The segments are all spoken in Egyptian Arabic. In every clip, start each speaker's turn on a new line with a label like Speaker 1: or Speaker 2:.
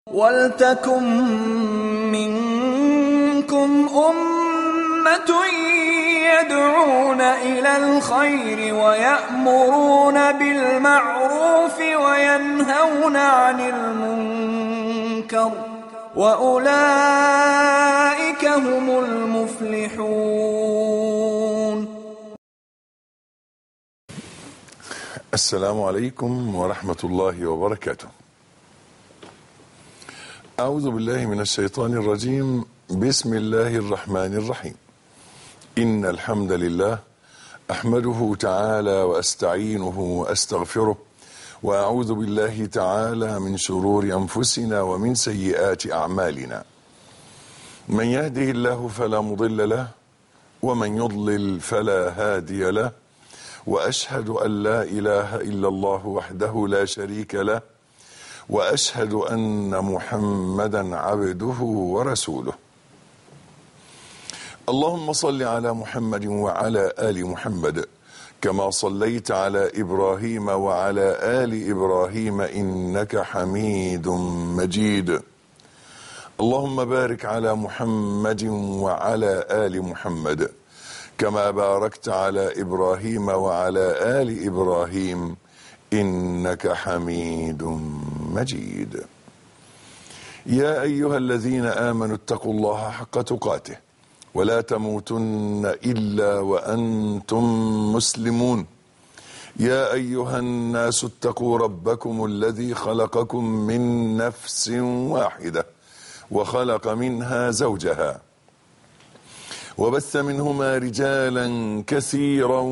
Speaker 1: وَلْتَكُن مِّنكُمْ أُمَّةٌ يَدْعُونَ إِلَى الْخَيْرِ وَيَأْمُرُونَ بِالْمَعْرُوفِ وَيَنْهَوْنَ عَنِ الْمُنكَرِ ۚ وَأُولَٰئِكَ هُمُ الْمُفْلِحُونَ
Speaker 2: السلام عليكم ورحمة الله وبركاته. أعوذ بالله من الشيطان الرجيم، بسم الله الرحمن الرحيم. إن الحمد لله أحمده تعالى وأستعينه وأستغفره وأعوذ بالله تعالى من شرور أنفسنا ومن سيئات أعمالنا. من يهده الله فلا مضل له ومن يضلل فلا هادي له. واشهد ان لا اله الا الله وحده لا شريك له واشهد ان محمدا عبده ورسوله اللهم صل على محمد وعلى ال محمد كما صليت على ابراهيم وعلى ال ابراهيم انك حميد مجيد اللهم بارك على محمد وعلى ال محمد كما باركت على ابراهيم وعلى ال ابراهيم انك حميد مجيد يا ايها الذين امنوا اتقوا الله حق تقاته ولا تموتن الا وانتم مسلمون يا ايها الناس اتقوا ربكم الذي خلقكم من نفس واحده وخلق منها زوجها وبث منهما رجالا كثيرا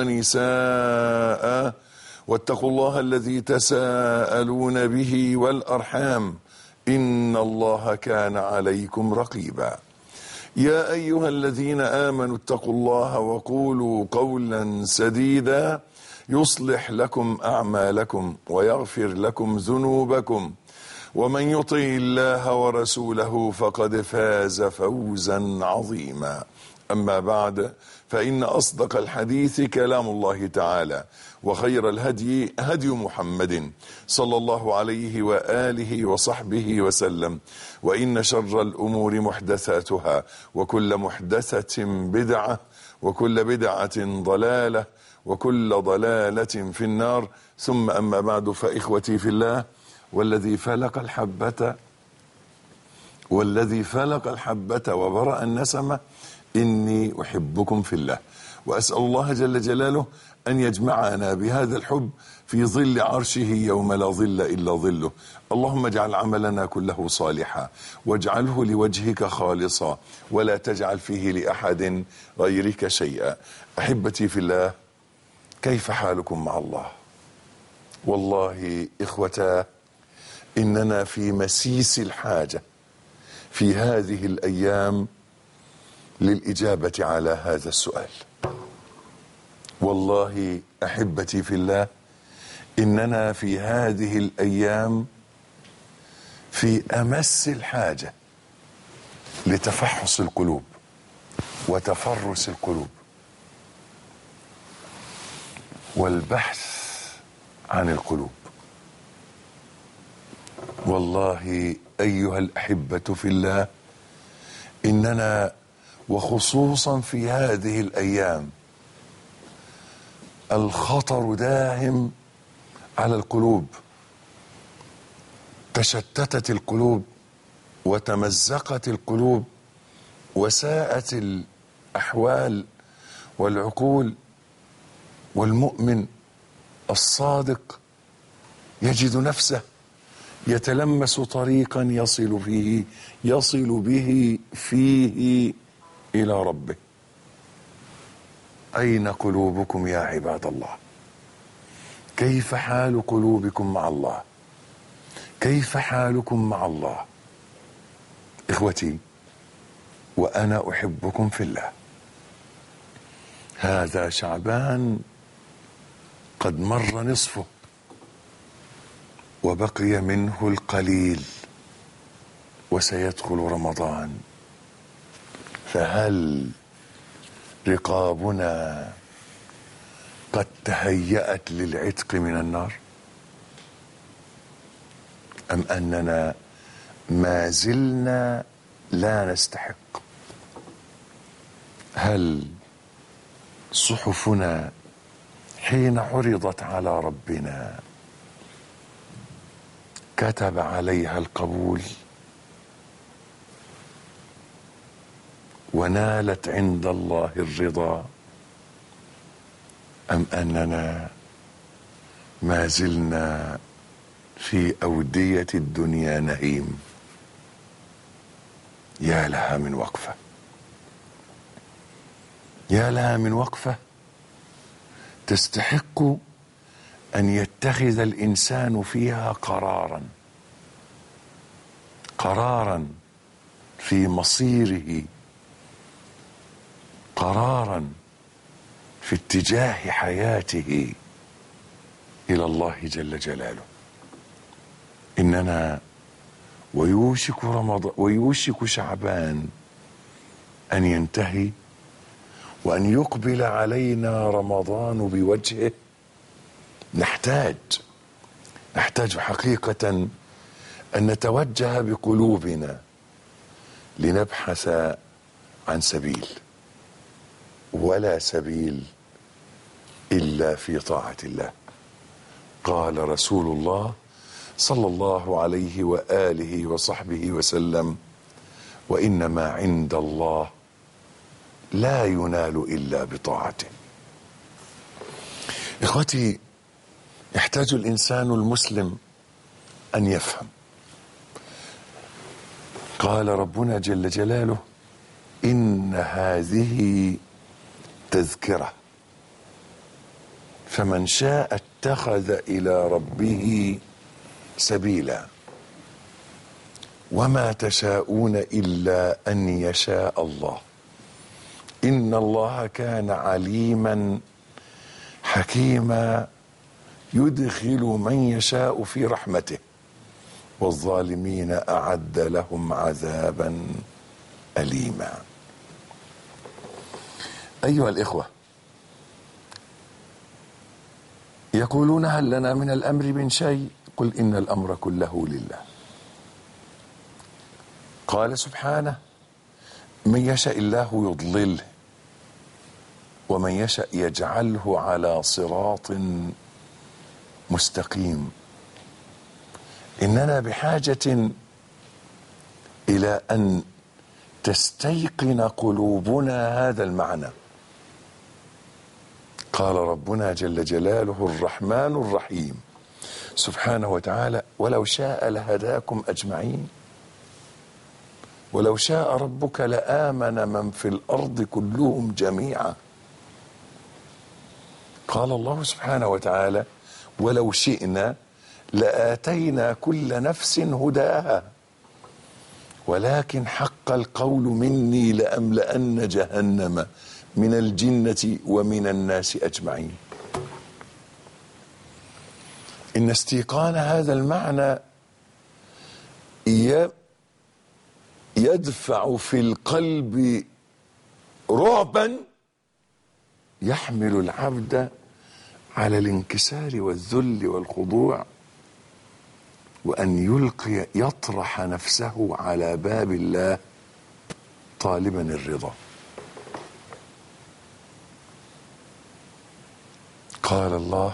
Speaker 2: ونساء واتقوا الله الذي تساءلون به والارحام ان الله كان عليكم رقيبا يا ايها الذين امنوا اتقوا الله وقولوا قولا سديدا يصلح لكم اعمالكم ويغفر لكم ذنوبكم ومن يطع الله ورسوله فقد فاز فوزا عظيما اما بعد فان اصدق الحديث كلام الله تعالى وخير الهدي هدي محمد صلى الله عليه واله وصحبه وسلم وان شر الامور محدثاتها وكل محدثه بدعه وكل بدعه ضلاله وكل ضلاله في النار ثم اما بعد فاخوتي في الله والذي فلق الحبة والذي فلق الحبة وبرأ النسمة إني أحبكم في الله وأسأل الله جل جلاله أن يجمعنا بهذا الحب في ظل عرشه يوم لا ظل إلا ظله اللهم اجعل عملنا كله صالحا واجعله لوجهك خالصا ولا تجعل فيه لأحد غيرك شيئا أحبتي في الله كيف حالكم مع الله والله إخوتاه اننا في مسيس الحاجه في هذه الايام للاجابه على هذا السؤال والله احبتي في الله اننا في هذه الايام في امس الحاجه لتفحص القلوب وتفرس القلوب والبحث عن القلوب والله ايها الاحبه في الله اننا وخصوصا في هذه الايام الخطر داهم على القلوب تشتتت القلوب وتمزقت القلوب وساءت الاحوال والعقول والمؤمن الصادق يجد نفسه يتلمس طريقا يصل فيه يصل به فيه الى ربه اين قلوبكم يا عباد الله كيف حال قلوبكم مع الله كيف حالكم مع الله اخوتي وانا احبكم في الله هذا شعبان قد مر نصفه وبقي منه القليل وسيدخل رمضان فهل رقابنا قد تهيأت للعتق من النار أم أننا ما زلنا لا نستحق هل صحفنا حين عرضت على ربنا كتب عليها القبول ونالت عند الله الرضا ام اننا ما زلنا في اوديه الدنيا نهيم يا لها من وقفه يا لها من وقفه تستحق ان يتخذ الانسان فيها قرارا قرارا في مصيره قرارا في اتجاه حياته الى الله جل جلاله اننا ويوشك رمضان ويوشك شعبان ان ينتهي وان يقبل علينا رمضان بوجهه نحتاج نحتاج حقيقه ان نتوجه بقلوبنا لنبحث عن سبيل ولا سبيل الا في طاعه الله قال رسول الله صلى الله عليه واله وصحبه وسلم وانما عند الله لا ينال الا بطاعته اخوتي يحتاج الانسان المسلم ان يفهم قال ربنا جل جلاله ان هذه تذكره فمن شاء اتخذ الى ربه سبيلا وما تشاءون الا ان يشاء الله ان الله كان عليما حكيما يدخل من يشاء في رحمته والظالمين اعد لهم عذابا اليما ايها الاخوه يقولون هل لنا من الامر من شيء قل ان الامر كله لله قال سبحانه من يشاء الله يضلله ومن يشاء يجعله على صراط مستقيم اننا بحاجه الى ان تستيقن قلوبنا هذا المعنى قال ربنا جل جلاله الرحمن الرحيم سبحانه وتعالى ولو شاء لهداكم اجمعين ولو شاء ربك لامن من في الارض كلهم جميعا قال الله سبحانه وتعالى ولو شئنا لاتينا كل نفس هداها ولكن حق القول مني لاملان جهنم من الجنه ومن الناس اجمعين ان استيقان هذا المعنى يدفع في القلب رعبا يحمل العبد على الانكسار والذل والخضوع وان يلقي يطرح نفسه على باب الله طالبا الرضا قال الله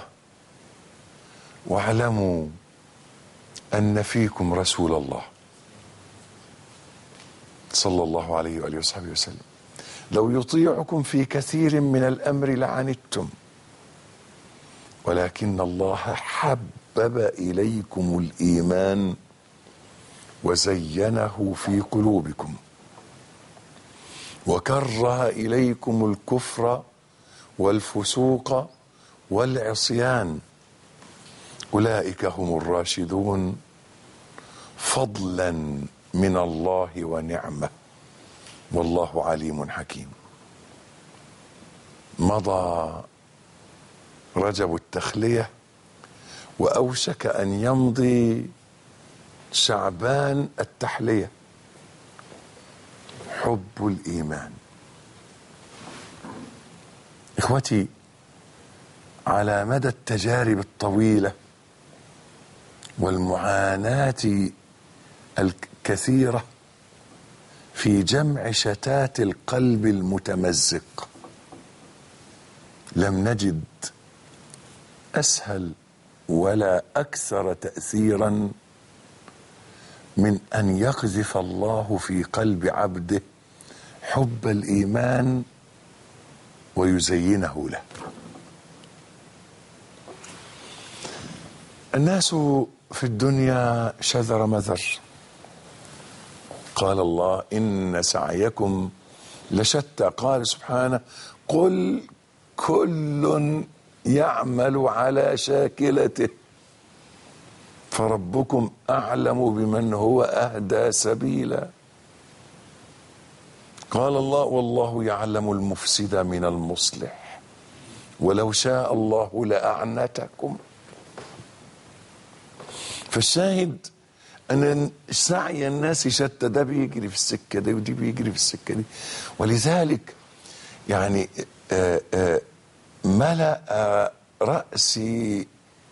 Speaker 2: واعلموا ان فيكم رسول الله صلى الله عليه واله وصحبه وسلم لو يطيعكم في كثير من الامر لعنتم ولكن الله حبب اليكم الايمان وزينه في قلوبكم وكره اليكم الكفر والفسوق والعصيان اولئك هم الراشدون فضلا من الله ونعمه والله عليم حكيم مضى رجب التخليه واوشك ان يمضي شعبان التحليه حب الايمان اخوتي على مدى التجارب الطويله والمعاناه الكثيرة في جمع شتات القلب المتمزق لم نجد اسهل ولا اكثر تاثيرا من ان يقذف الله في قلب عبده حب الايمان ويزينه له الناس في الدنيا شذر مذر قال الله ان سعيكم لشتى قال سبحانه قل كل يعمل على شاكلته فربكم اعلم بمن هو اهدى سبيلا قال الله والله يعلم المفسد من المصلح ولو شاء الله لاعنتكم فالشاهد ان سعي الناس شتى ده بيجري في السكه دي ودي بيجري في السكه دي ولذلك يعني آآ آآ ملأ رأسي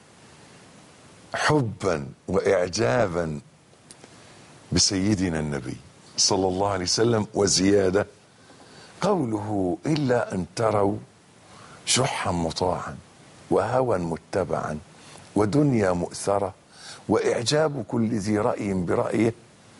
Speaker 2: حبا وإعجابا بسيدنا النبي صلى الله عليه وسلم وزيادة قوله إلا أن تروا شحا مطاعا وهوى متبعا ودنيا مؤثرة وإعجاب كل ذي رأي برأيه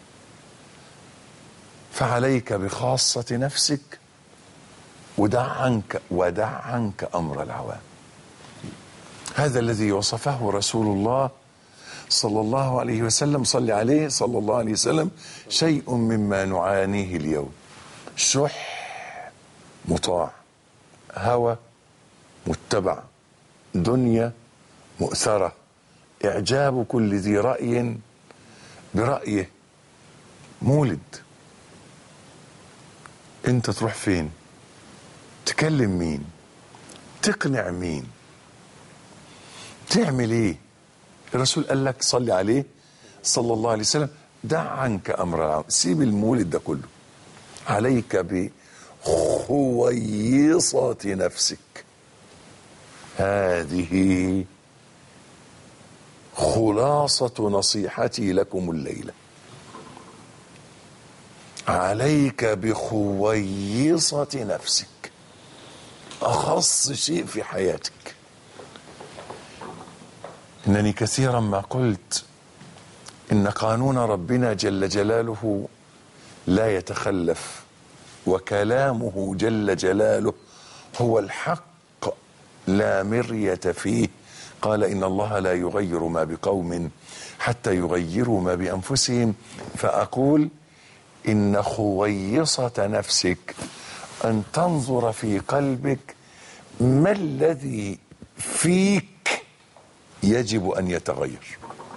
Speaker 2: فعليك بخاصة نفسك ودع عنك ودع عنك امر العوام هذا الذي وصفه رسول الله صلى الله عليه وسلم صل عليه صلى الله عليه وسلم شيء مما نعانيه اليوم شح مطاع هوى متبع دنيا مؤثره اعجاب كل ذي راي برايه مولد انت تروح فين تكلم مين تقنع مين تعمل ايه الرسول قال لك صلي عليه صلى الله عليه وسلم دع عنك امر العام سيب المولد ده كله عليك بخويصة نفسك هذه خلاصة نصيحتي لكم الليلة عليك بخويصة نفسك اخص شيء في حياتك انني كثيرا ما قلت ان قانون ربنا جل جلاله لا يتخلف وكلامه جل جلاله هو الحق لا مريه فيه قال ان الله لا يغير ما بقوم حتى يغيروا ما بانفسهم فاقول ان خويصه نفسك ان تنظر في قلبك ما الذي فيك يجب ان يتغير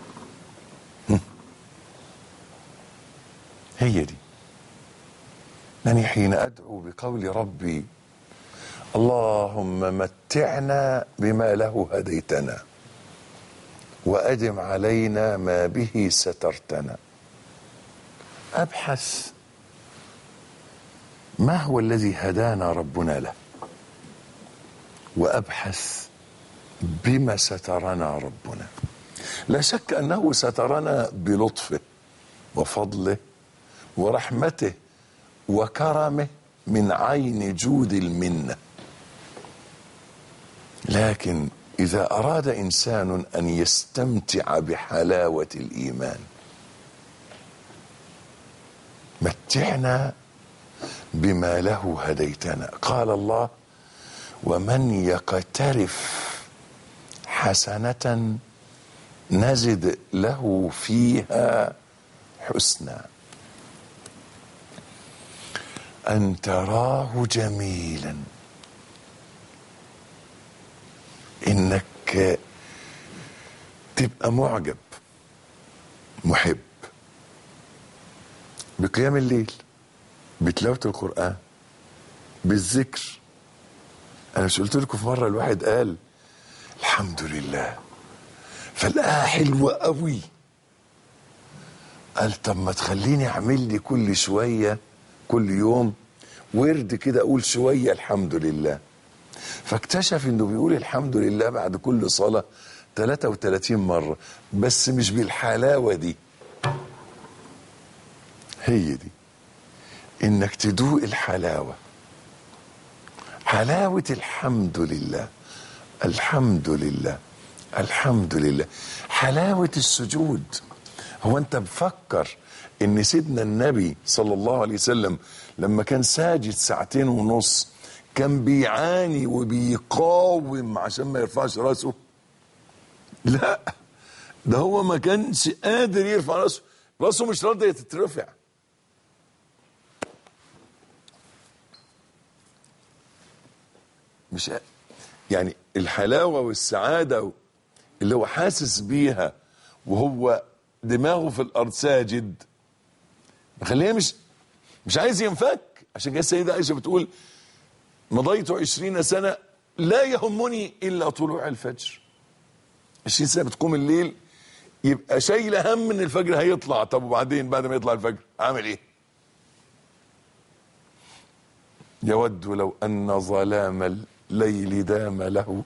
Speaker 2: هي دي انني حين ادعو بقول ربي اللهم متعنا بما له هديتنا وادم علينا ما به سترتنا ابحث ما هو الذي هدانا ربنا له وابحث بما سترنا ربنا لا شك انه سترنا بلطفه وفضله ورحمته وكرمه من عين جود المنه لكن اذا اراد انسان ان يستمتع بحلاوه الايمان متعنا بما له هديتنا قال الله ومن يقترف حسنه نزد له فيها حسنا ان تراه جميلا انك تبقى معجب محب بقيام الليل بتلاوه القران بالذكر انا مش قلت لكم في مره الواحد قال الحمد لله فلقاها حلوه قوي قال طب ما تخليني اعمل لي كل شويه كل يوم ورد كده اقول شويه الحمد لله فاكتشف انه بيقول الحمد لله بعد كل صلاه 33 مره بس مش بالحلاوه دي هي دي انك تدوق الحلاوه حلاوه الحمد لله الحمد لله الحمد لله حلاوه السجود هو انت بفكر ان سيدنا النبي صلى الله عليه وسلم لما كان ساجد ساعتين ونص كان بيعاني وبيقاوم عشان ما يرفعش راسه لا ده هو ما كانش قادر يرفع راسه راسه مش راضيه تترفع مش قا- يعني الحلاوه والسعاده اللي هو حاسس بيها وهو دماغه في الارض ساجد مخليه مش مش عايز ينفك عشان كده السيده عائشه بتقول مضيت عشرين سنه لا يهمني الا طلوع الفجر 20 سنه بتقوم الليل يبقى شايله هم ان الفجر هيطلع طب وبعدين بعد ما يطلع الفجر اعمل ايه يود لو ان ظلام الليل دام له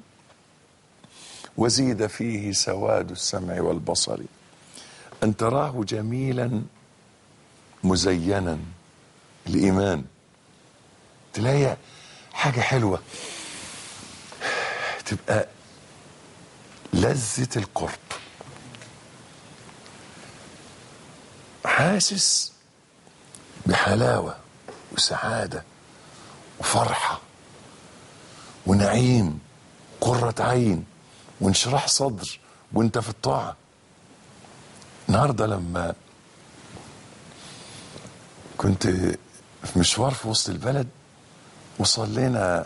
Speaker 2: وزيد فيه سواد السمع والبصر ان تراه جميلا مزينا الايمان تلاقي حاجه حلوه تبقى لذة القرب حاسس بحلاوة وسعادة وفرحة ونعيم قرة عين وانشراح صدر وانت في الطاعة النهاردة لما كنت في مشوار في وسط البلد وصلينا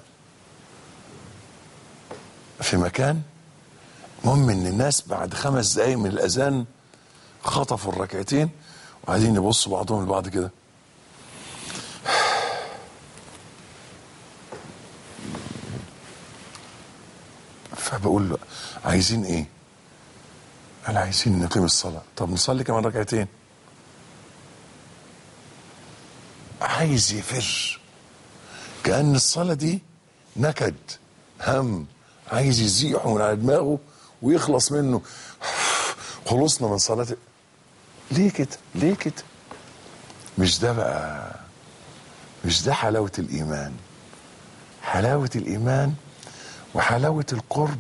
Speaker 2: في مكان المهم ان الناس بعد خمس دقايق من الاذان خطفوا الركعتين وقاعدين يبصوا بعضهم لبعض كده فبقول له عايزين ايه؟ قال عايزين نقيم الصلاة طب نصلي كمان ركعتين عايز يفر كأن الصلاة دي نكد هم عايز يزيحه من على دماغه ويخلص منه خلصنا من صلاة ليه كده ليه كده مش ده بقى مش ده حلاوة الإيمان حلاوة الإيمان وحلاوة القرب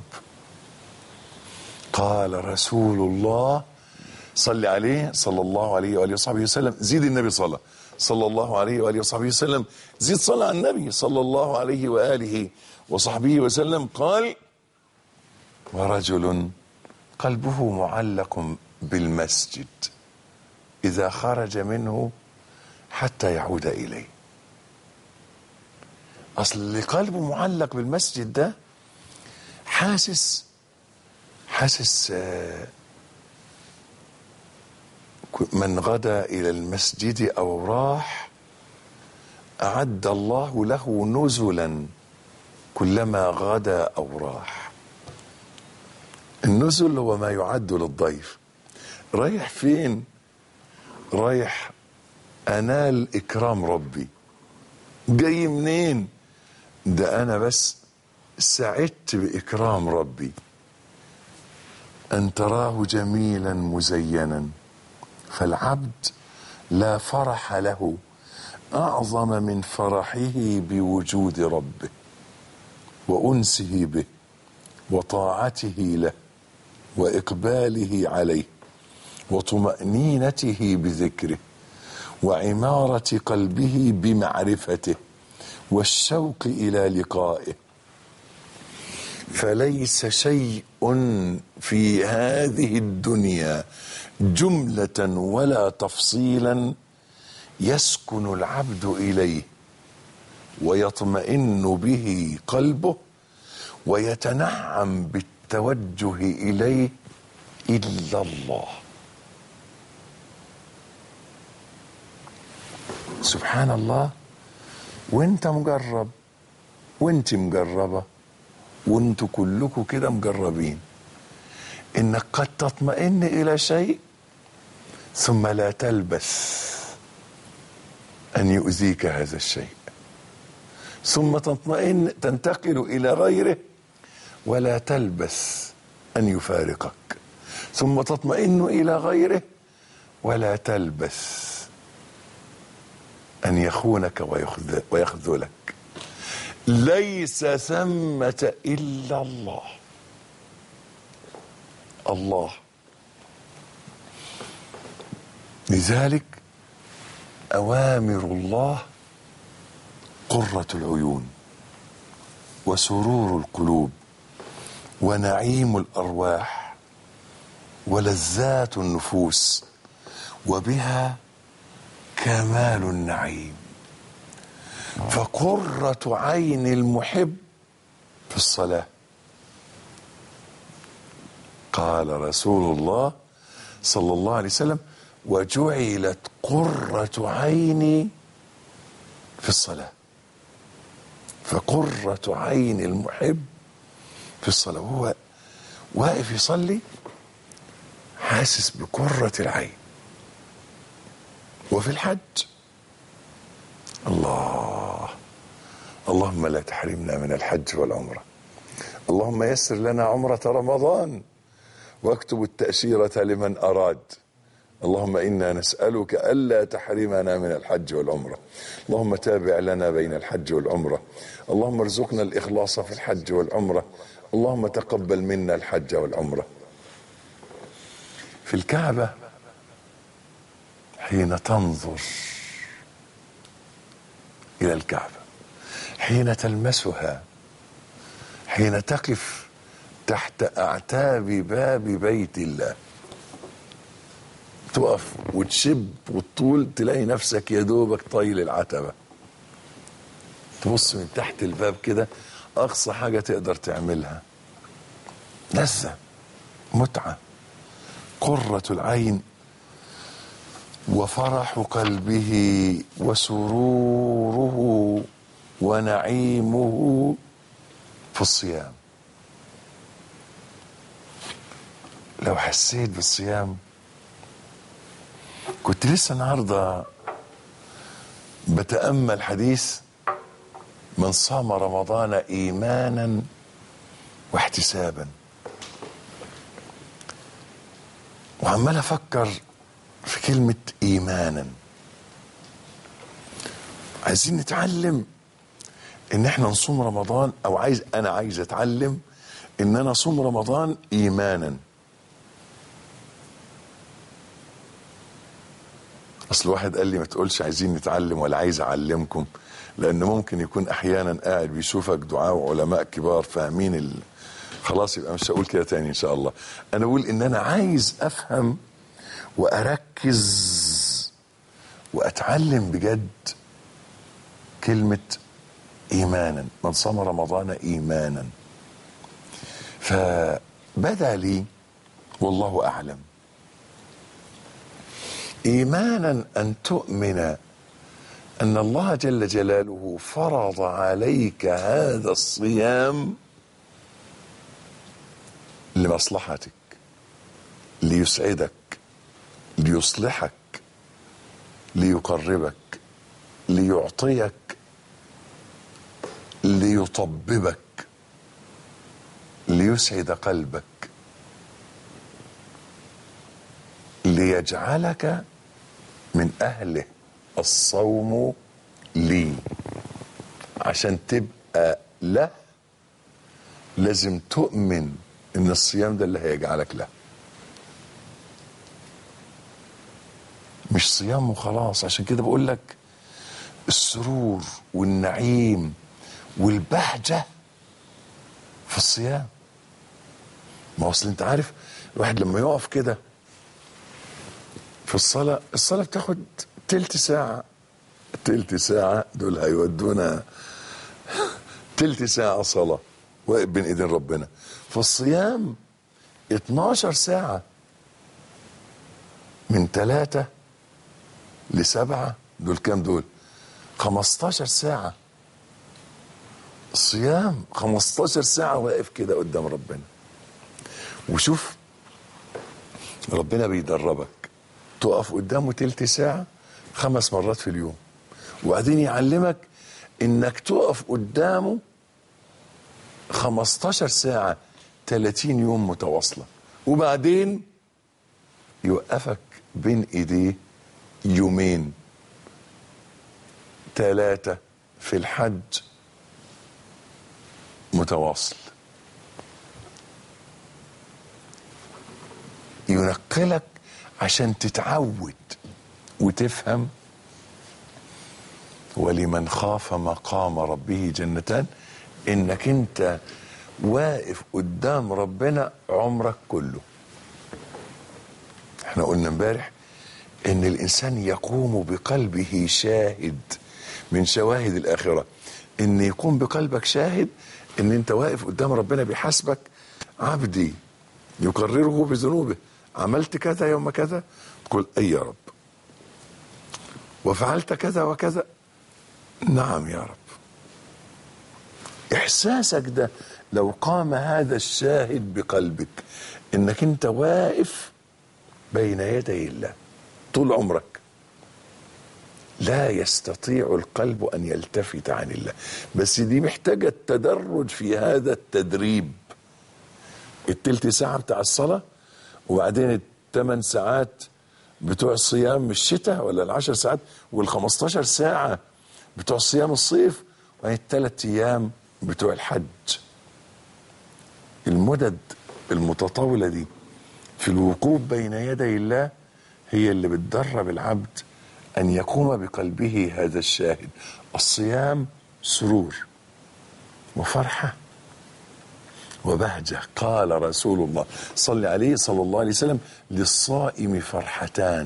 Speaker 2: قال رسول الله صل عليه صلى الله عليه وآله وصحبه وسلم زيد النبي صلى صلى الله عليه وآله وصحبه وسلم زيد صلى على النبي صلى الله عليه وآله وصحبه وسلم قال ورجل قلبه معلق بالمسجد إذا خرج منه حتى يعود إليه أصل اللي قلبه معلق بالمسجد ده حاسس حاسس آه، من غدا إلى المسجد أو راح أعد الله له نزلا كلما غدا أو راح النزل هو ما يعد للضيف رايح فين رايح أنال إكرام ربي جاي منين ده أنا بس سعدت بإكرام ربي أن تراه جميلا مزينا فالعبد لا فرح له أعظم من فرحه بوجود ربه وأنسه به وطاعته له وإقباله عليه وطمأنينته بذكره وعمارة قلبه بمعرفته والشوق إلى لقائه فليس شيء في هذه الدنيا جملة ولا تفصيلا يسكن العبد إليه ويطمئن به قلبه ويتنعم بالتوجه إليه إلا الله سبحان الله وانت مجرب وانت مجربه وانتوا كلكم كده مجربين انك قد تطمئن الى شيء ثم لا تلبث ان يؤذيك هذا الشيء ثم تطمئن تنتقل الى غيره ولا تلبث ان يفارقك ثم تطمئن الى غيره ولا تلبث أن يخونك ويخذ- ويخذلك ليس ثمة إلا الله الله لذلك أوامر الله قرة العيون وسرور القلوب ونعيم الأرواح ولذات النفوس وبها كمال النعيم فقرة عين المحب في الصلاة قال رسول الله صلى الله عليه وسلم وجعلت قرة عيني في الصلاة فقرة عين المحب في الصلاة وهو واقف يصلي حاسس بقرة العين وفي الحج الله اللهم لا تحرمنا من الحج والعمرة اللهم يسر لنا عمرة رمضان واكتب التأشيرة لمن أراد اللهم إنا نسألك ألا تحرمنا من الحج والعمرة اللهم تابع لنا بين الحج والعمرة اللهم ارزقنا الإخلاص في الحج والعمرة اللهم تقبل منا الحج والعمرة في الكعبة حين تنظر إلى الكعبة حين تلمسها حين تقف تحت أعتاب باب بيت الله تقف وتشب وتطول تلاقي نفسك يا دوبك طايل العتبة تبص من تحت الباب كده أقصى حاجة تقدر تعملها لذة متعة قرة العين وفرح قلبه وسروره ونعيمه في الصيام لو حسيت بالصيام كنت لسه النهارده بتامل حديث من صام رمضان ايمانا واحتسابا وعمال افكر في كلمه ايمانا عايزين نتعلم ان احنا نصوم رمضان او عايز انا عايز اتعلم ان انا اصوم رمضان ايمانا اصل واحد قال لي ما تقولش عايزين نتعلم ولا عايز اعلمكم لان ممكن يكون احيانا قاعد بيشوفك دعاء وعلماء كبار فاهمين ال... خلاص يبقى مش هقول كده تاني ان شاء الله انا بقول ان انا عايز افهم واركز واتعلم بجد كلمه ايمانا من صام رمضان ايمانا فبدا لي والله اعلم ايمانا ان تؤمن ان الله جل جلاله فرض عليك هذا الصيام لمصلحتك ليسعدك ليصلحك ليقربك ليعطيك ليطببك ليسعد قلبك ليجعلك من اهله الصوم لي عشان تبقى له لازم تؤمن ان الصيام ده اللي هيجعلك له مش صيام وخلاص عشان كده بقول لك السرور والنعيم والبهجة في الصيام ما اصل انت عارف الواحد لما يقف كده في الصلاة الصلاة بتاخد تلت ساعة تلت ساعة دول هيودونا تلت ساعة صلاة واقف بين ايدين ربنا في الصيام 12 ساعة من ثلاثة لسبعة دول كام دول 15 ساعة صيام 15 ساعة واقف كده قدام ربنا وشوف ربنا بيدربك تقف قدامه تلت ساعة خمس مرات في اليوم وبعدين يعلمك انك تقف قدامه 15 ساعة 30 يوم متواصلة وبعدين يوقفك بين ايديه يومين ثلاثة في الحج متواصل ينقلك عشان تتعود وتفهم ولمن خاف مقام ربه جنتان انك انت واقف قدام ربنا عمرك كله احنا قلنا امبارح ان الانسان يقوم بقلبه شاهد من شواهد الاخره ان يكون بقلبك شاهد ان انت واقف قدام ربنا بيحاسبك عبدي يقرره بذنوبه عملت كذا يوم كذا تقول اي يا رب وفعلت كذا وكذا نعم يا رب احساسك ده لو قام هذا الشاهد بقلبك انك انت واقف بين يدي الله طول عمرك لا يستطيع القلب ان يلتفت عن الله بس دي محتاجه التدرج في هذا التدريب التلت ساعه بتاع الصلاه وبعدين الثمان ساعات بتوع صيام الشتاء ولا العشر ساعات والخمستاشر ساعة بتوع صيام الصيف وبعدين الثلاث أيام بتوع الحج المدد المتطاولة دي في الوقوف بين يدي الله هي اللي بتدرب العبد أن يقوم بقلبه هذا الشاهد الصيام سرور وفرحة وبهجة قال رسول الله صلى عليه صلى الله عليه وسلم للصائم فرحتان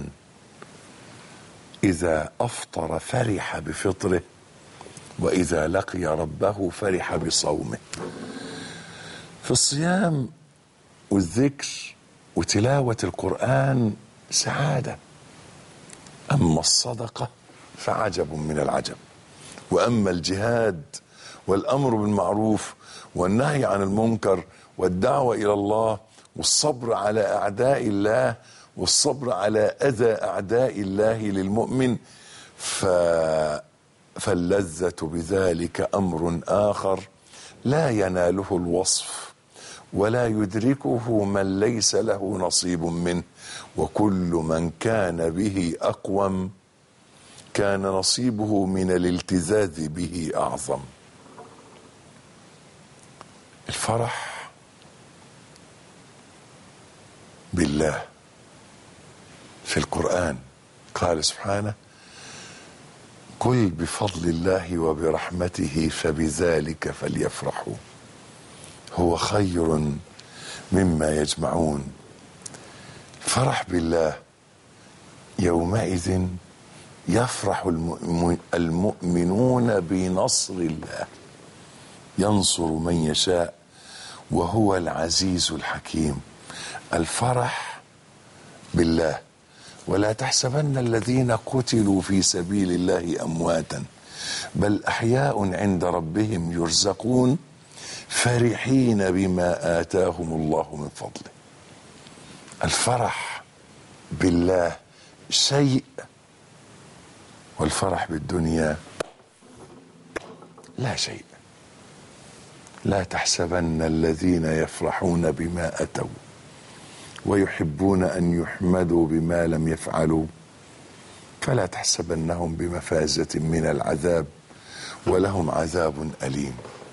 Speaker 2: إذا أفطر فرح بفطره وإذا لقي ربه فرح بصومه في الصيام والذكر وتلاوة القرآن سعادة أما الصدقة فعجب من العجب وأما الجهاد والأمر بالمعروف والنهي عن المنكر والدعوة إلى الله والصبر على أعداء الله والصبر على أذى أعداء الله للمؤمن ف... فاللذة بذلك أمر آخر لا يناله الوصف ولا يدركه من ليس له نصيب منه وكل من كان به أقوم كان نصيبه من الالتذاذ به أعظم الفرح بالله في القرآن قال سبحانه قل بفضل الله وبرحمته فبذلك فليفرحوا هو خير مما يجمعون فرح بالله يومئذ يفرح المؤمن- المؤمنون بنصر الله ينصر من يشاء وهو العزيز الحكيم الفرح بالله ولا تحسبن الذين قتلوا في سبيل الله امواتا بل احياء عند ربهم يرزقون فرحين بما اتاهم الله من فضله الفرح بالله شيء والفرح بالدنيا لا شيء لا تحسبن الذين يفرحون بما اتوا ويحبون ان يحمدوا بما لم يفعلوا فلا تحسبنهم بمفازه من العذاب ولهم عذاب اليم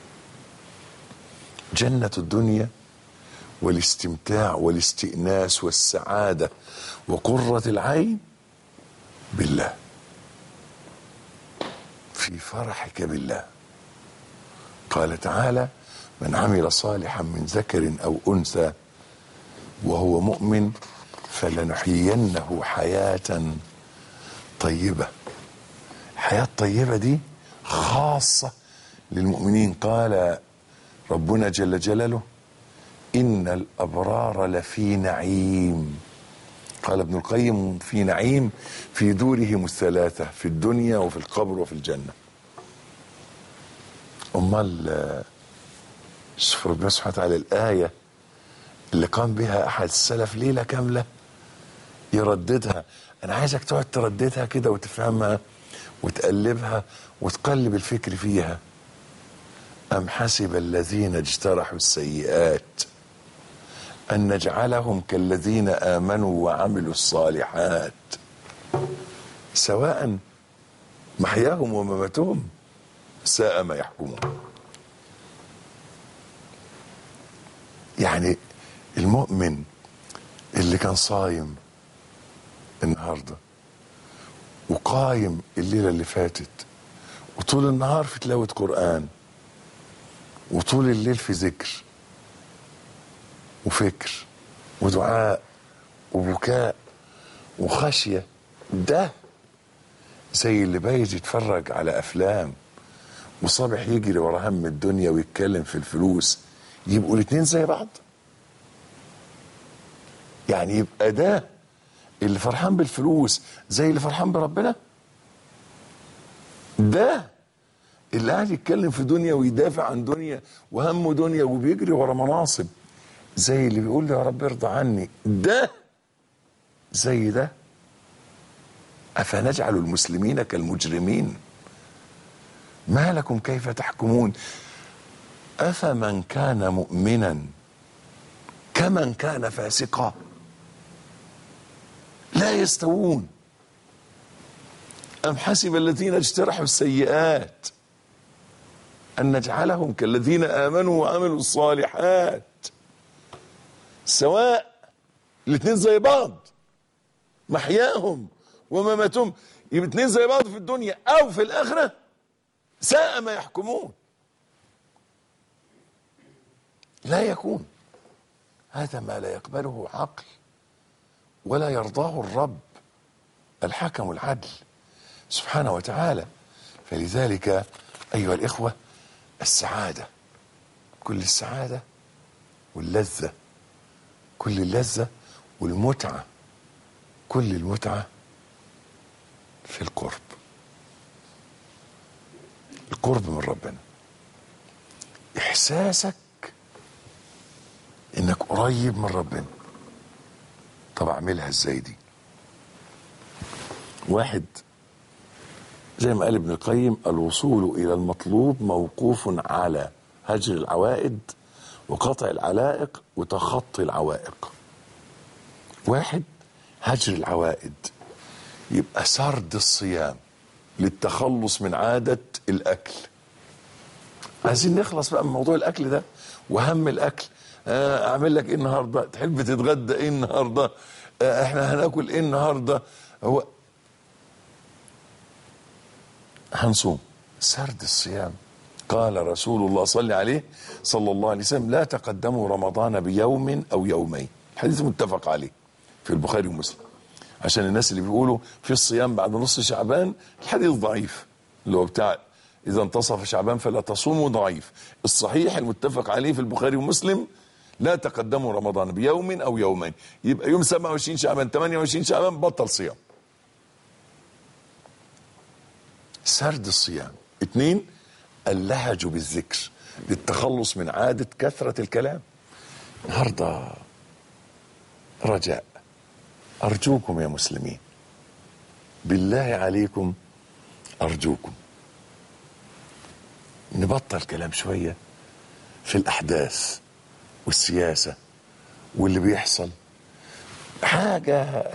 Speaker 2: جنه الدنيا والاستمتاع والاستئناس والسعاده وقره العين بالله في فرحك بالله قال تعالى من عمل صالحا من ذكر او انثى وهو مؤمن فلنحيينه حياه طيبه الحياه الطيبه دي خاصه للمؤمنين قال ربنا جل جلاله ان الابرار لفي نعيم قال ابن القيم في نعيم في دورهم الثلاثه في الدنيا وفي القبر وفي الجنه امال آه، شوف ربنا سبحانه وتعالى الايه اللي قام بها احد السلف ليله كامله يرددها انا عايزك تقعد ترددها كده وتفهمها وتقلبها وتقلب الفكر فيها ام حسب الذين اجترحوا السيئات ان نجعلهم كالذين امنوا وعملوا الصالحات سواء محياهم ومماتهم ساء ما يحكمون يعني المؤمن اللي كان صايم النهارده وقايم الليله اللي فاتت وطول النهار في تلاوه قران وطول الليل في ذكر وفكر ودعاء وبكاء وخشيه ده زي اللي بايز يتفرج على افلام وصابح يجري ورا هم الدنيا ويتكلم في الفلوس يبقوا الاتنين زي بعض يعني يبقى ده اللي فرحان بالفلوس زي اللي فرحان بربنا ده اللي قاعد يتكلم في دنيا ويدافع عن دنيا وهمه دنيا وبيجري ورا مناصب زي اللي بيقول يا رب ارضى عني ده زي ده أفنجعل المسلمين كالمجرمين ما لكم كيف تحكمون أفمن كان مؤمنا كمن كان فاسقا لا يستوون أم حسب الذين اجترحوا السيئات أن نجعلهم كالذين آمنوا وعملوا الصالحات سواء الاثنين زي بعض محياهم ومماتهم يبقى اثنين زي بعض في الدنيا أو في الآخرة ساء ما يحكمون لا يكون هذا ما لا يقبله عقل ولا يرضاه الرب الحكم العدل سبحانه وتعالى فلذلك أيها الإخوة السعادة كل السعادة واللذة كل اللذة والمتعة كل المتعة في القرب القرب من ربنا إحساسك إنك قريب من ربنا طب أعملها إزاي دي واحد زي ما قال ابن القيم الوصول إلى المطلوب موقوف على هجر العوائد وقطع العلائق وتخطي العوائق واحد هجر العوائد يبقى سرد الصيام للتخلص من عادة الأكل عايزين نخلص بقى من موضوع الأكل ده وهم الأكل آه، أعمل لك إيه النهاردة تحب تتغدى إيه النهاردة آه، إحنا هناكل إيه النهاردة هو هنصوم سرد الصيام قال رسول الله صلى عليه صلى الله عليه وسلم لا تقدموا رمضان بيوم او يومين حديث متفق عليه في البخاري ومسلم عشان الناس اللي بيقولوا في الصيام بعد نص شعبان الحديث ضعيف اللي هو بتاع اذا انتصف شعبان فلا تصوموا ضعيف الصحيح المتفق عليه في البخاري ومسلم لا تقدموا رمضان بيوم او يومين يبقى يوم 27 شعبان 28 شعبان بطل صيام سرد الصيام اثنين اللهج بالذكر للتخلص من عادة كثرة الكلام النهاردة رجاء أرجوكم يا مسلمين بالله عليكم أرجوكم نبطل كلام شوية في الأحداث والسياسة واللي بيحصل حاجة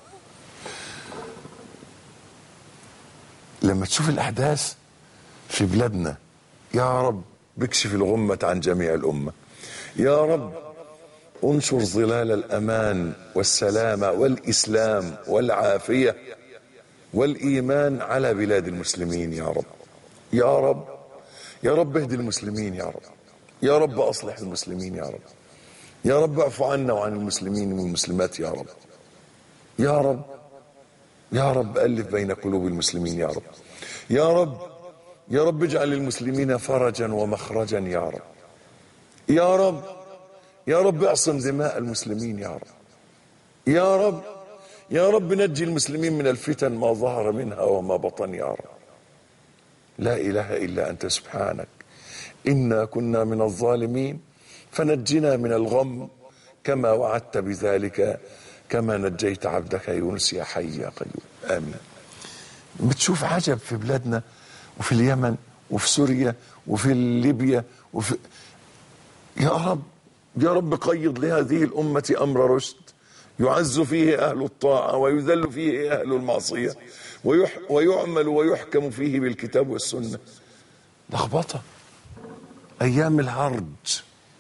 Speaker 2: لما تشوف الأحداث في بلادنا يا رب بكشف الغمة عن جميع الأمة يا رب انشر ظلال الأمان والسلامة والإسلام والعافية والإيمان على بلاد المسلمين يا رب يا رب يا رب اهدي المسلمين يا رب يا رب أصلح المسلمين يا رب يا رب اعف عنا وعن المسلمين والمسلمات يا رب يا رب يا رب ألف بين قلوب المسلمين يا رب يا رب يا رب اجعل للمسلمين فرجا ومخرجا يا رب يا رب يا رب اعصم دماء المسلمين يا رب يا رب يا رب نجي المسلمين من الفتن ما ظهر منها وما بطن يا رب لا اله الا انت سبحانك انا كنا من الظالمين فنجنا من الغم كما وعدت بذلك كما نجيت عبدك يونس يا حي يا قيوم امين بتشوف عجب في بلادنا وفي اليمن وفي سوريا وفي ليبيا وفي يا رب يا رب قيض لهذه الأمة أمر رشد يعز فيه أهل الطاعة ويذل فيه أهل المعصية ويح ويعمل ويحكم فيه بالكتاب والسنة لخبطة أيام الهرج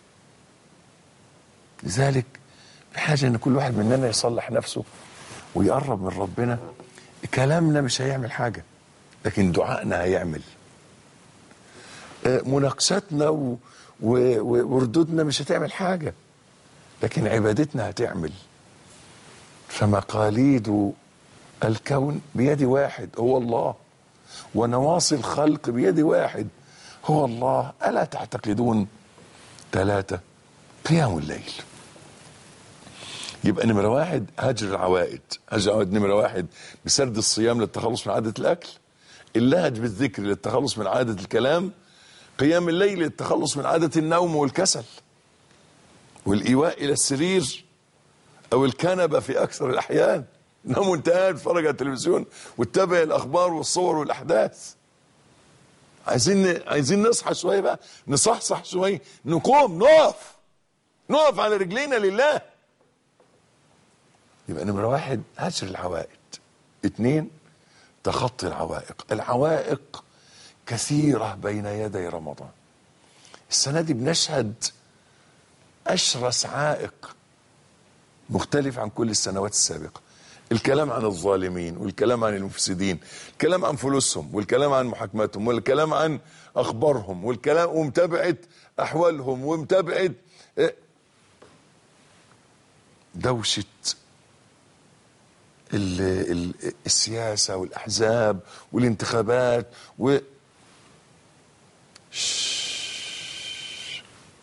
Speaker 2: لذلك بحاجة أن كل واحد مننا يصلح نفسه ويقرب من ربنا كلامنا مش هيعمل حاجة لكن دعائنا هيعمل آه، مناقشاتنا و- و- و- وردودنا مش هتعمل حاجة لكن عبادتنا هتعمل فمقاليد الكون بيد واحد هو الله ونواصي الخلق بيد واحد هو الله ألا تعتقدون ثلاثة قيام الليل يبقى نمرة واحد هجر العوائد هجر العوائد نمرة واحد بسرد الصيام للتخلص من عادة الأكل اللهج بالذكر للتخلص من عادة الكلام قيام الليل للتخلص من عادة النوم والكسل والإيواء إلى السرير أو الكنبة في أكثر الأحيان نام وانت قاعد تتفرج على التلفزيون وتتابع الأخبار والصور والأحداث عايزين عايزين نصحى شوية بقى نصحصح شوية نقوم نقف نقف على رجلينا لله يبقى نمرة واحد هجر العوائد اتنين تخطي العوائق العوائق كثيرة بين يدي رمضان السنة دي بنشهد أشرس عائق مختلف عن كل السنوات السابقة الكلام عن الظالمين والكلام عن المفسدين الكلام عن فلوسهم والكلام عن محاكماتهم والكلام عن أخبارهم والكلام ومتابعة أحوالهم ومتابعة آه، دوشة ال- ال- السياسة والأحزاب والانتخابات و شش.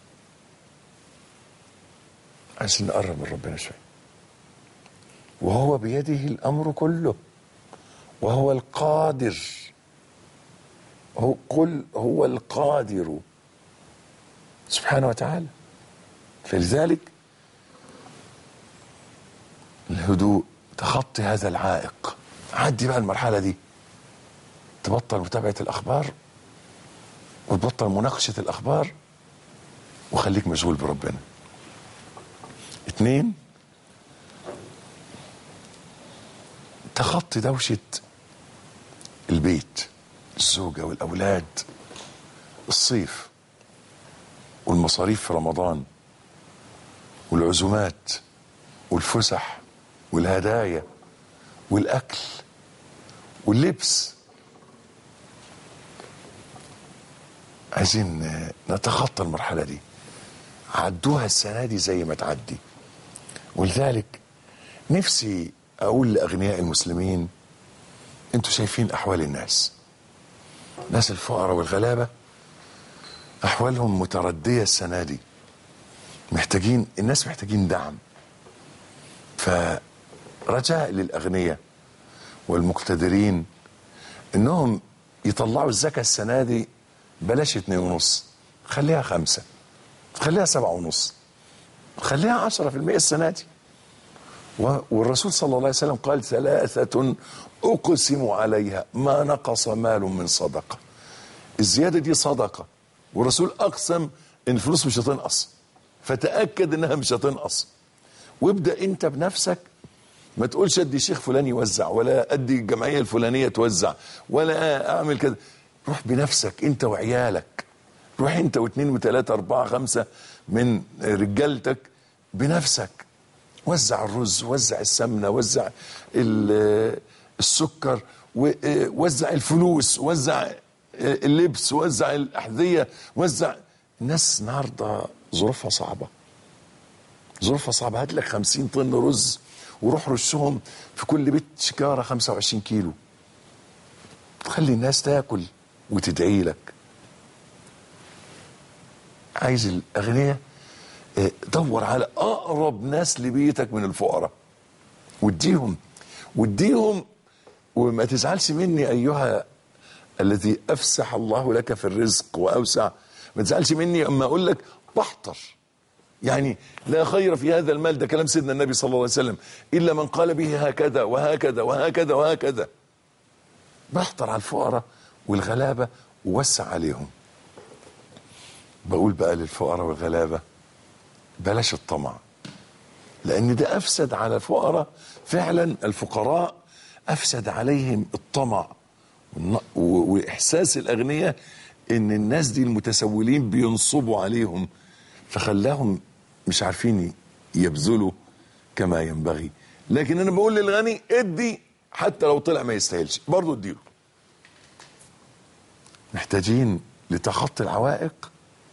Speaker 2: عايزين نقرب من ربنا شوية وهو بيده الأمر كله وهو القادر هو قل هو القادر سبحانه وتعالى فلذلك الهدوء تخطي هذا العائق عدي بقى المرحلة دي تبطل متابعة الأخبار وتبطل مناقشة الأخبار وخليك مشغول بربنا اتنين تخطي دوشة البيت الزوجة والأولاد الصيف والمصاريف في رمضان والعزومات والفسح والهدايا والأكل واللبس عايزين نتخطى المرحلة دي عدوها السنة دي زي ما تعدي ولذلك نفسي أقول لأغنياء المسلمين أنتوا شايفين أحوال الناس ناس الفقراء والغلابة أحوالهم متردية السنة دي محتاجين الناس محتاجين دعم فرجاء للأغنياء والمقتدرين إنهم يطلعوا الزكاة السنة دي بلاش اتنين ونص خليها خمسة خليها سبعة ونص خليها عشرة في المئة السنة دي و- والرسول صلى الله عليه وسلم قال ثلاثة أقسم عليها ما نقص مال من صدقة الزيادة دي صدقة والرسول أقسم إن الفلوس مش هتنقص فتأكد إنها مش هتنقص وابدأ أنت بنفسك ما تقولش ادي شيخ فلان يوزع ولا ادي الجمعيه الفلانيه توزع ولا اعمل كده روح بنفسك انت وعيالك روح انت واثنين وثلاثه اربعه خمسه من رجالتك بنفسك وزع الرز وزع السمنه وزع ال- السكر ووزع الفلوس وزع اللبس وزع الاحذيه وزع الناس النهارده ظروفها صعبه ظروفها صعبة هات لك 50 طن رز وروح رشهم في كل بيت شكارة 25 كيلو خلي الناس تاكل وتدعي لك عايز الأغنياء آه، دور على أقرب ناس لبيتك من الفقراء واديهم واديهم وما تزعلش مني أيها الذي أفسح الله لك في الرزق وأوسع ما تزعلش مني أما أقول لك بحتر يعني لا خير في هذا المال ده كلام سيدنا النبي صلى الله عليه وسلم إلا من قال به هكذا وهكذا وهكذا وهكذا بحتر على الفقراء والغلابة ووسع عليهم بقول بقى للفقراء والغلابة بلاش الطمع لان ده افسد على الفقراء فعلا الفقراء افسد عليهم الطمع والن- و- واحساس الاغنياء ان الناس دي المتسولين بينصبوا عليهم فخلاهم مش عارفين يبذلوا كما ينبغي لكن انا بقول للغني ادي حتى لو طلع ما يستاهلش برضه اديله محتاجين لتخطي العوائق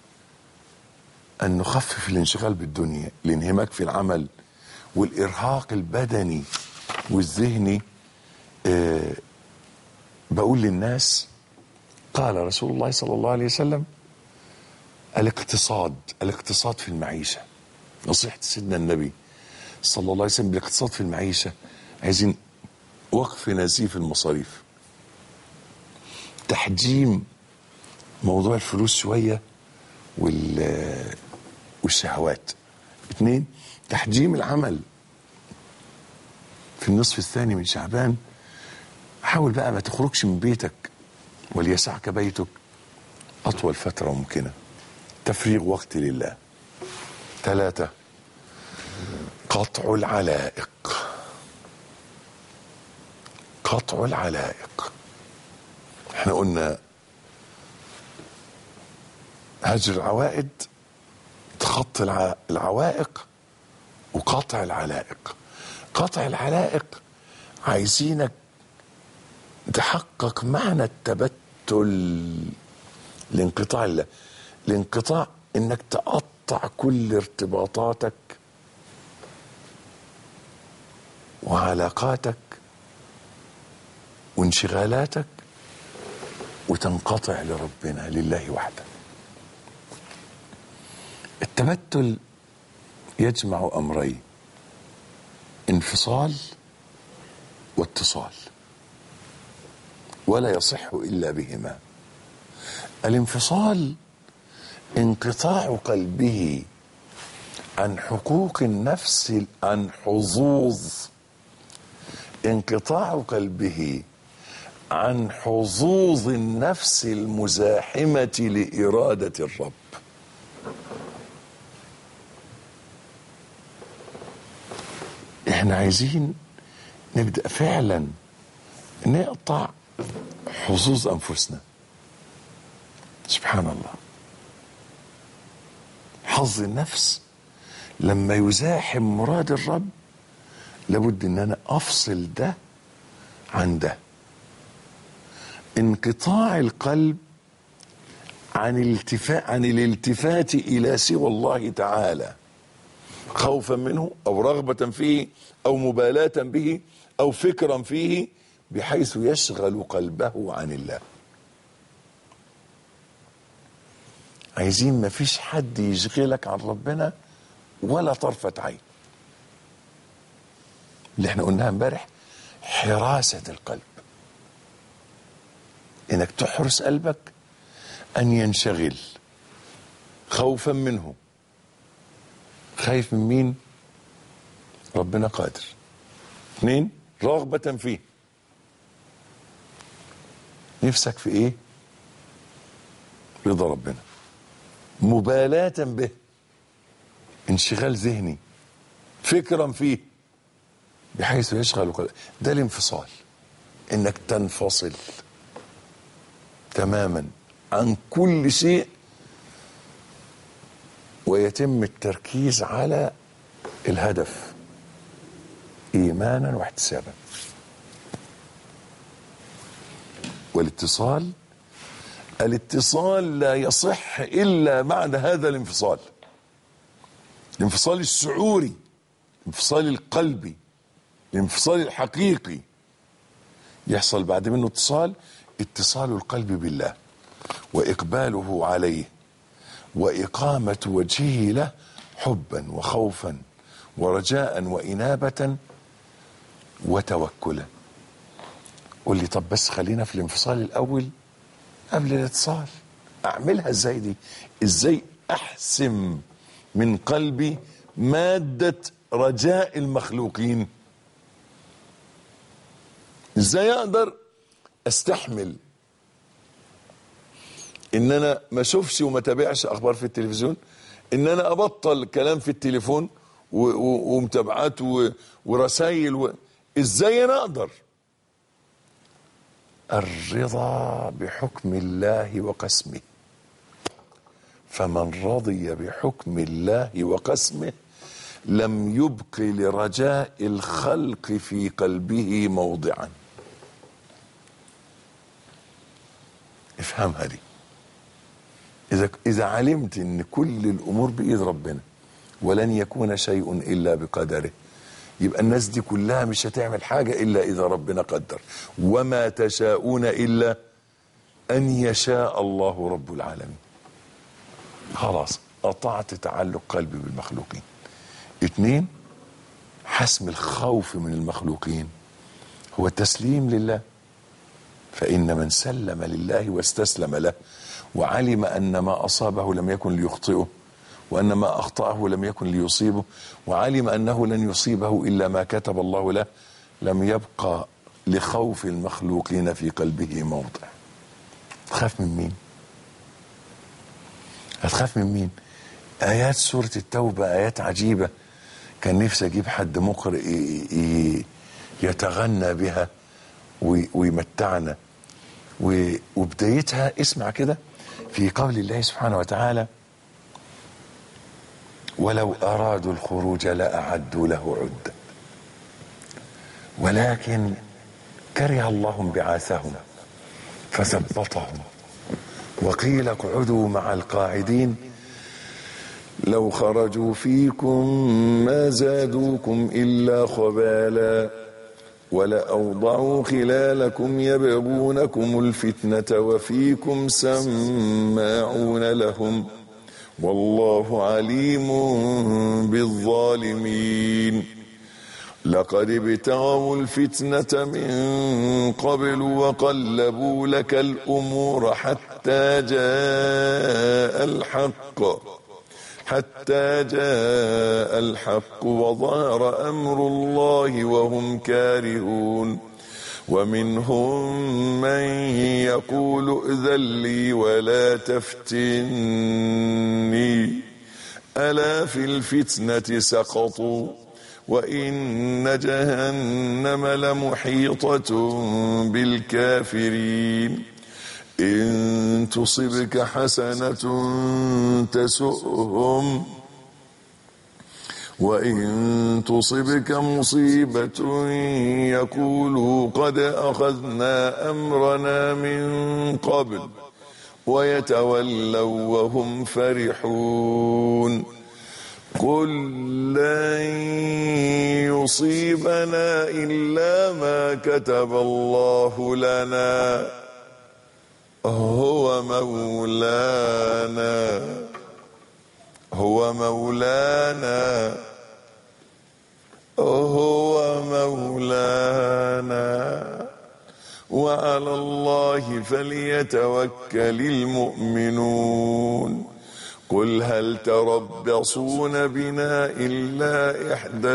Speaker 2: أن نخفف الانشغال بالدنيا الانهماك في العمل والإرهاق البدني والذهني آه بقول للناس قال رسول الله صلى الله عليه وسلم الاقتصاد الاقتصاد في المعيشة نصيحة سيدنا النبي صلى الله عليه وسلم بالاقتصاد في المعيشة عايزين وقف نزيف المصاريف تحجيم موضوع الفلوس شوية وال والشهوات اثنين تحجيم العمل في النصف الثاني من شعبان حاول بقى ما تخرجش من بيتك وليسعك بيتك أطول فترة ممكنة تفريغ وقت لله ثلاثة قطع العلائق قطع العلائق احنا قلنا هجر العوائد تخطي الع- العوائق وقطع العلائق قطع العلائق عايزينك تحقق معنى التبتل لانقطاع الله الانقطاع انك تقطع كل ارتباطاتك وعلاقاتك وانشغالاتك وتنقطع لربنا لله وحده التبتل يجمع امرين انفصال واتصال ولا يصح الا بهما الانفصال انقطاع قلبه عن حقوق النفس عن حظوظ انقطاع قلبه عن حظوظ النفس المزاحمه لاراده الرب احنا عايزين نبدا فعلا نقطع حظوظ انفسنا سبحان الله حظ النفس لما يزاحم مراد الرب لابد ان انا افصل ده عن ده انقطاع القلب عن الالتفات عن الالتفات الى سوى الله تعالى خوفا منه او رغبه فيه او مبالاه به او فكرا فيه بحيث يشغل قلبه عن الله عايزين ما فيش حد يشغلك عن ربنا ولا طرفة عين اللي احنا قلناها امبارح حراسة القلب انك تحرس قلبك ان ينشغل خوفا منه خايف من مين ربنا قادر اثنين رغبة فيه نفسك في ايه رضا ربنا مبالاة به انشغال ذهني فكرا فيه بحيث يشغل قلبك ده الانفصال انك تنفصل تماما عن كل شيء ويتم التركيز على الهدف ايمانا واحتسابا والاتصال الاتصال لا يصح الا بعد هذا الانفصال الانفصال الشعوري الانفصال القلبي الانفصال الحقيقي يحصل بعد منه اتصال اتصال القلب بالله واقباله عليه واقامه وجهه له حبا وخوفا ورجاء وانابه وتوكلا قول لي طب بس خلينا في الانفصال الاول قبل الاتصال اعملها ازاي دي ازاي احسم من قلبي ماده رجاء المخلوقين ازاي اقدر استحمل ان انا ما اشوفش وما تابعش اخبار في التلفزيون ان انا ابطل كلام في التليفون و- و- ومتابعات و- ورسائل و... ازاي انا اقدر الرضا بحكم الله وقسمه فمن رضي بحكم الله وقسمه لم يبق لرجاء الخلق في قلبه موضعا افهمها دي اذا اذا علمت ان كل الامور بايد ربنا ولن يكون شيء الا بقدره يبقى الناس دي كلها مش هتعمل حاجه الا اذا ربنا قدر وما تشاءون الا ان يشاء الله رب العالمين خلاص قطعت تعلق قلبي بالمخلوقين اتنين حسم الخوف من المخلوقين هو التسليم لله فإن من سلم لله واستسلم له وعلم أن ما أصابه لم يكن ليخطئه وأن ما أخطأه لم يكن ليصيبه وعلم أنه لن يصيبه إلا ما كتب الله له لم يبقى لخوف المخلوقين في قلبه موضع تخاف من مين هتخاف من مين آيات سورة التوبة آيات عجيبة كان نفسي أجيب حد مقرئ ي- ي- يتغنى بها وي- ويمتعنا و- وبدايتها اسمع كده في قول الله سبحانه وتعالى ولو أرادوا الخروج لأعدوا له عدة ولكن كره الله بعاثهم فثبطهم وقيل اقعدوا مع القاعدين لو خرجوا فيكم ما زادوكم إلا خبالا ولأوضعوا خلالكم يبغونكم الفتنة وفيكم سماعون لهم والله عليم بالظالمين لقد ابتغوا الفتنة من قبل وقلبوا لك الأمور حتى جاء الحق حتى جاء الحق وظهر أمر الله وهم كارهون ومنهم من يقول ائذن لي ولا تفتني ألا في الفتنة سقطوا وإن جهنم لمحيطة بالكافرين إن تصبك حسنة تسؤهم وإن تصبك مصيبة يقولوا قد أخذنا أمرنا من قبل ويتولوا وهم فرحون قل لن يصيبنا إلا ما كتب الله لنا هو مولانا هو مولانا هو مولانا وعلى الله فليتوكل المؤمنون قل هل تربصون بنا إلا إحدى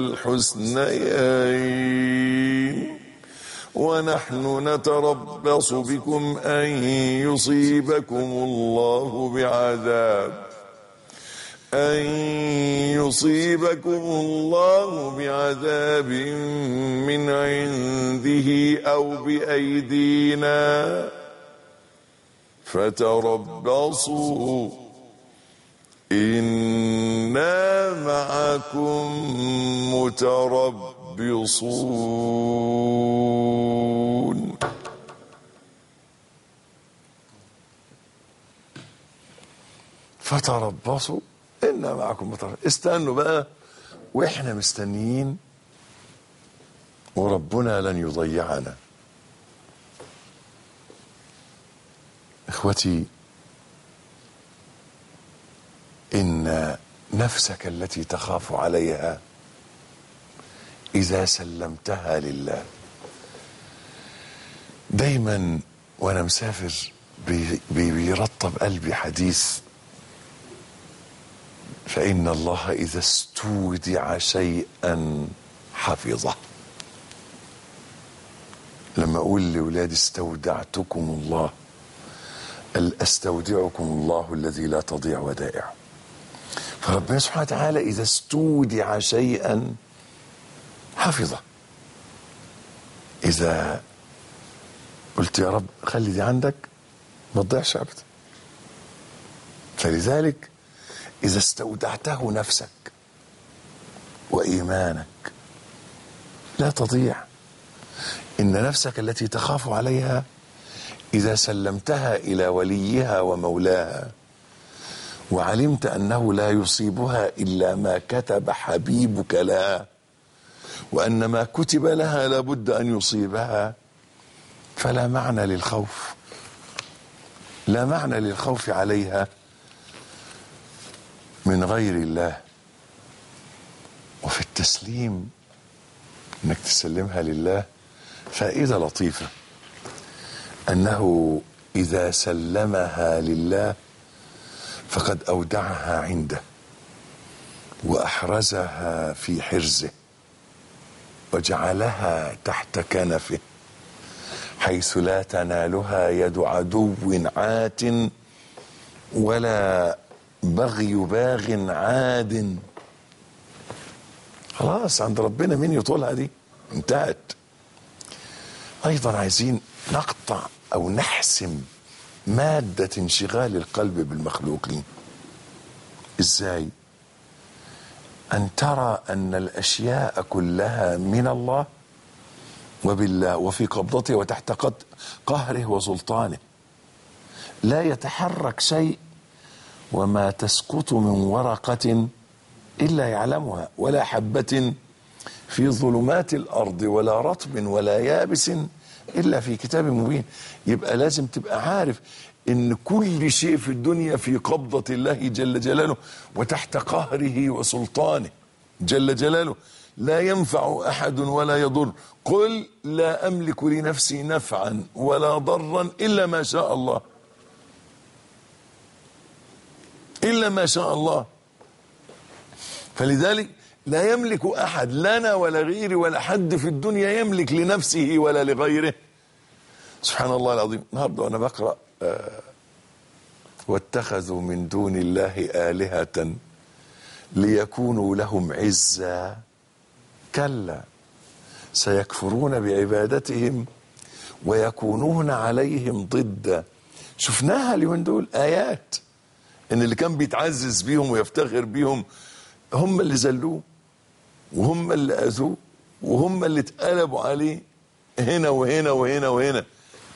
Speaker 2: الحسنيين ونحن نتربص بكم أن يصيبكم الله بعذاب أن يصيبكم الله بعذاب من عنده أو بأيدينا فتربصوا إنا معكم متربصون فتربصوا إنا معكم متربصون استنوا بقى وإحنا مستنيين وربنا لن يضيعنا إخوتي إن نفسك التي تخاف عليها إذا سلمتها لله دايما وأنا مسافر بي بي بيرطب قلبي حديث فإن الله إذا استودع شيئا حفظه لما أقول لأولادي استودعتكم الله ال- أستودعكم الله الذي لا تضيع ودائعه فربنا سبحانه وتعالى إذا استودع شيئا حفظه إذا قلت يا رب خلي دي عندك ما تضيعش أبدا فلذلك إذا استودعته نفسك وإيمانك لا تضيع إن نفسك التي تخاف عليها إذا سلمتها إلى وليها ومولاها وعلمت أنه لا يصيبها إلا ما كتب حبيبك لها وأن ما كتب لها لابد أن يصيبها فلا معنى للخوف لا معنى للخوف عليها من غير الله وفي التسليم انك تسلمها لله فائده لطيفه انه اذا سلمها لله فقد اودعها عنده واحرزها في حرزه وجعلها تحت كنفه حيث لا تنالها يد عدو عات ولا بغي باغ عاد خلاص عند ربنا مين يطولها دي انتهت ايضا عايزين نقطع او نحسم مادة انشغال القلب بالمخلوقين ازاي ان ترى ان الاشياء كلها من الله وبالله وفي قبضته وتحت قد قهره وسلطانه لا يتحرك شيء وما تسقط من ورقة إلا يعلمها ولا حبة في ظلمات الأرض ولا رطب ولا يابس إلا في كتاب مبين يبقى لازم تبقى عارف إن كل شيء في الدنيا في قبضة الله جل جلاله وتحت قهره وسلطانه جل جلاله لا ينفع أحد ولا يضر قل لا أملك لنفسي نفعا ولا ضرا إلا ما شاء الله إلا ما شاء الله فلذلك لا يملك أحد لنا ولا غيري ولا حد في الدنيا يملك لنفسه ولا لغيره سبحان الله العظيم النهارده وأنا بقرأ آه واتخذوا من دون الله آلهة ليكونوا لهم عزا كلا سيكفرون بعبادتهم ويكونون عليهم ضدا شفناها اليومين دول آيات ان اللي كان بيتعزز بيهم ويفتخر بيهم هم اللي زلوه وهم اللي اذوه وهم اللي اتقلبوا عليه هنا وهنا وهنا وهنا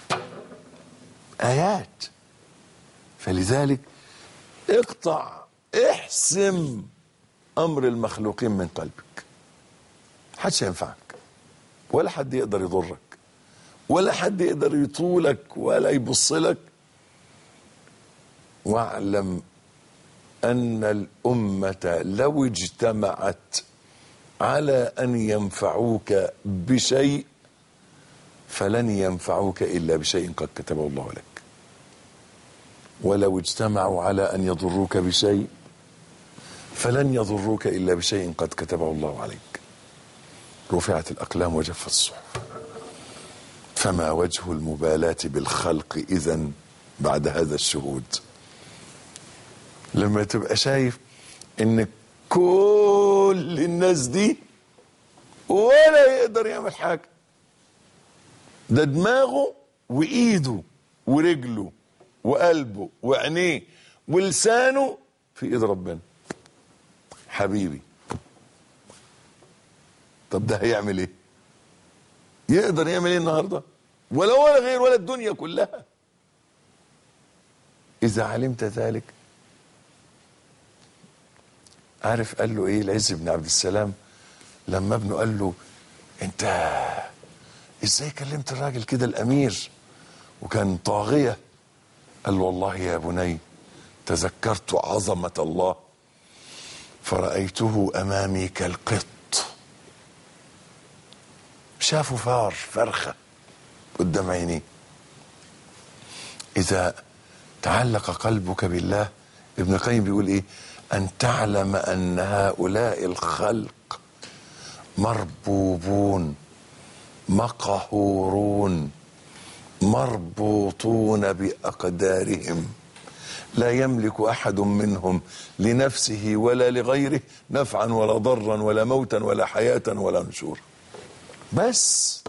Speaker 2: ايات فلذلك اقطع احسم امر المخلوقين من قلبك محدش ينفعك ولا حد يقدر يضرك ولا حد يقدر يطولك ولا يبص لك واعلم ان الامه لو اجتمعت على ان ينفعوك بشيء فلن ينفعوك الا بشيء قد كتبه الله لك ولو اجتمعوا على ان يضروك بشيء فلن يضروك الا بشيء قد كتبه الله عليك رفعت الاقلام وجفت الصحف فما وجه المبالاه بالخلق اذا بعد هذا الشهود لما تبقى شايف ان كل الناس دي ولا يقدر يعمل حاجه ده دماغه وايده ورجله وقلبه وعينيه ولسانه في ايد ربنا حبيبي طب ده هيعمل ايه يقدر يعمل ايه النهارده ولا ولا غير ولا الدنيا كلها اذا علمت ذلك عارف قال له ايه العز بن عبد السلام لما ابنه قال له انت ازاي كلمت الراجل كده الامير وكان طاغيه قال له والله يا بني تذكرت عظمه الله فرايته امامي كالقط شافه فار فرخه قدام عينيه اذا تعلق قلبك بالله ابن القيم بيقول ايه ان تعلم ان هؤلاء الخلق مربوبون مقهورون مربوطون باقدارهم لا يملك احد منهم لنفسه ولا لغيره نفعا ولا ضرا ولا موتا ولا حياه ولا نشورا بس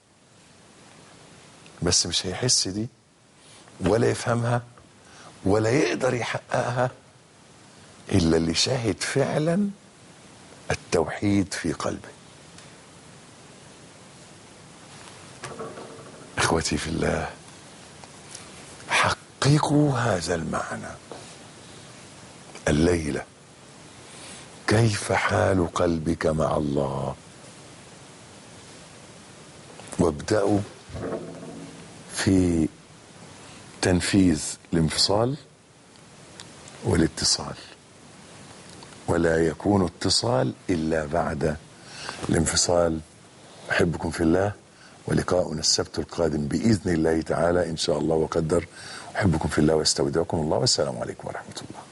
Speaker 2: بس مش هيحس دي ولا يفهمها ولا يقدر يحققها الا اللي شاهد فعلا التوحيد في قلبه اخوتي في الله حققوا هذا المعنى الليله كيف حال قلبك مع الله وابداوا في تنفيذ الانفصال والاتصال ولا يكون اتصال الا بعد الانفصال احبكم في الله ولقاؤنا السبت القادم باذن الله تعالى ان شاء الله وقدر احبكم في الله واستودعكم الله والسلام عليكم ورحمه الله